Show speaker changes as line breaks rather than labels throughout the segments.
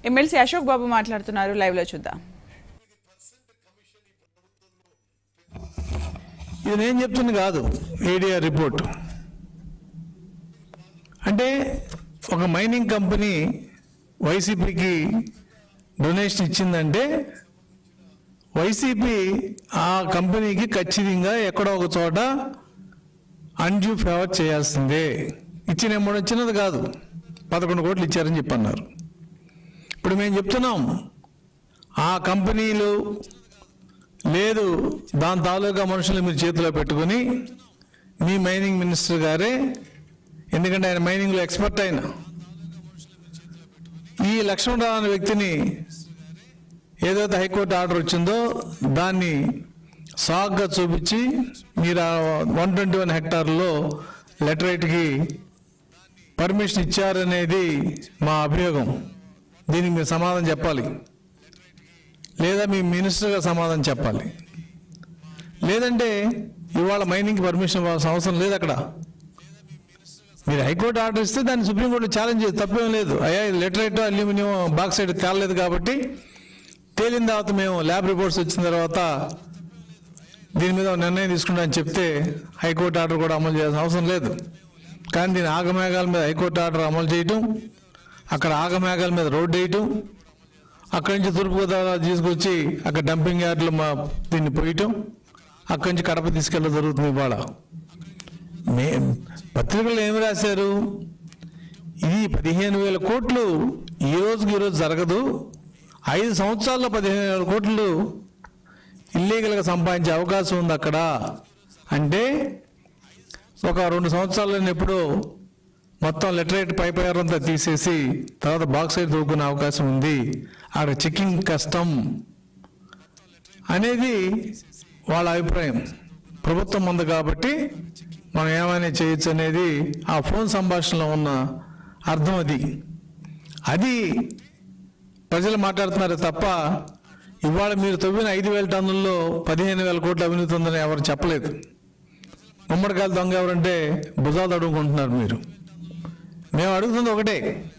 MLC Ashok బాబు మాట్లాడుతున్నారు live లో చూద్దాం
ఇది నేను చెప్తుంది కాదు ఏడిఆర్ రిపోర్ట్ అంటే ఒక మైనింగ్ కంపెనీ వైసీపీకి డొనేషన్ ఇచ్చిందంటే వైసీపీ ఆ కంపెనీకి ఖచ్చితంగా ఎక్కడో ఒక చోట అన్డ్యూ ఫేవర్ చేయాల్సిందే ఇచ్చిన అమౌంట్ వచ్చినది కాదు పదకొండు కోట్లు ఇచ్చారని చెప్పి అన్నారు ఇప్పుడు మేము చెప్తున్నాం ఆ కంపెనీలు లేదు దాని తాలూకా మనుషులు మీరు చేతిలో పెట్టుకుని మీ మైనింగ్ మినిస్టర్ గారే ఎందుకంటే ఆయన మైనింగ్లో ఎక్స్పర్ట్ ఆయన ఈ లక్ష్మణరావు అనే వ్యక్తిని ఏదైతే హైకోర్టు ఆర్డర్ వచ్చిందో దాన్ని సాగ్గా చూపించి మీరు ఆ వన్ ట్వంటీ వన్ హెక్టార్లో లెటరేట్కి పర్మిషన్ ఇచ్చారనేది మా అభియోగం దీనికి మీరు సమాధానం చెప్పాలి లేదా మీ మినిస్టర్గా సమాధానం చెప్పాలి లేదంటే ఇవాళ మైనింగ్కి పర్మిషన్ ఇవ్వాల్సిన అవసరం లేదు అక్కడ మీరు హైకోర్టు ఆర్డర్ ఇస్తే దాన్ని సుప్రీంకోర్టు ఛాలెంజ్ చేసి తప్పేం లేదు అయ్యా ఇది లెటరైట్ అల్యూమినియం బాక్సైడ్ తేలలేదు కాబట్టి తేలిన తర్వాత మేము ల్యాబ్ రిపోర్ట్స్ వచ్చిన తర్వాత దీని మీద ఒక నిర్ణయం తీసుకుంటామని చెప్తే హైకోర్టు ఆర్డర్ కూడా అమలు చేయాల్సిన అవసరం లేదు కానీ దీని ఆగమేఘాల మీద హైకోర్టు ఆర్డర్ అమలు చేయటం అక్కడ ఆగమేఘాల మీద రోడ్డు వేయటం అక్కడి నుంచి తూర్పుగోదావరి తీసుకొచ్చి అక్కడ డంపింగ్ యార్డ్లో మా దీన్ని పోయటం అక్కడి నుంచి కడప తీసుకెళ్ళడం జరుగుతుంది ఇవాళ మే పత్రికలు ఏమి రాశారు ఇది పదిహేను వేల కోట్లు ఈ రోజుకి ఈరోజు జరగదు ఐదు సంవత్సరాల్లో పదిహేను వేల కోట్లు ఇల్లీగల్గా సంపాదించే అవకాశం ఉంది అక్కడ అంటే ఒక రెండు సంవత్సరాల్లో ఎప్పుడో మొత్తం లెటరేట్ పైపైర్ అంతా తీసేసి తర్వాత బాక్స్ సైడ్ దూకునే అవకాశం ఉంది అక్కడ చెక్కింగ్ కష్టం అనేది వాళ్ళ అభిప్రాయం ప్రభుత్వం ఉంది కాబట్టి మనం ఏమైనా చేయొచ్చు అనేది ఆ ఫోన్ సంభాషణలో ఉన్న అర్థం అది అది ప్రజలు మాట్లాడుతున్నారు తప్ప ఇవాళ మీరు తవ్విన ఐదు వేల టన్నుల్లో పదిహేను వేల కోట్ల అవినీతి ఉందని ఎవరు చెప్పలేదు గుమ్మడికాయలు దొంగ ఎవరంటే భుజాలు అడుగుకుంటున్నారు మీరు మేము అడుగుతుంది ఒకటే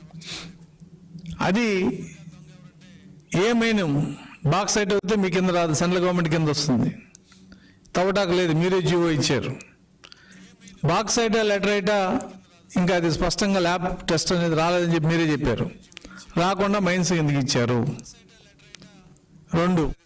అది ఏ మైనం బాక్స్ సైట్ అయితే మీ కింద రాదు సెంట్రల్ గవర్నమెంట్ కింద వస్తుంది తవ్వటాకు లేదు మీరే జీవో ఇచ్చారు బాక్స్ సైటా లెటరైటా ఇంకా అది స్పష్టంగా ల్యాబ్ టెస్ట్ అనేది రాలేదని చెప్పి మీరే చెప్పారు రాకుండా మైన్స్ ఎందుకు ఇచ్చారు రెండు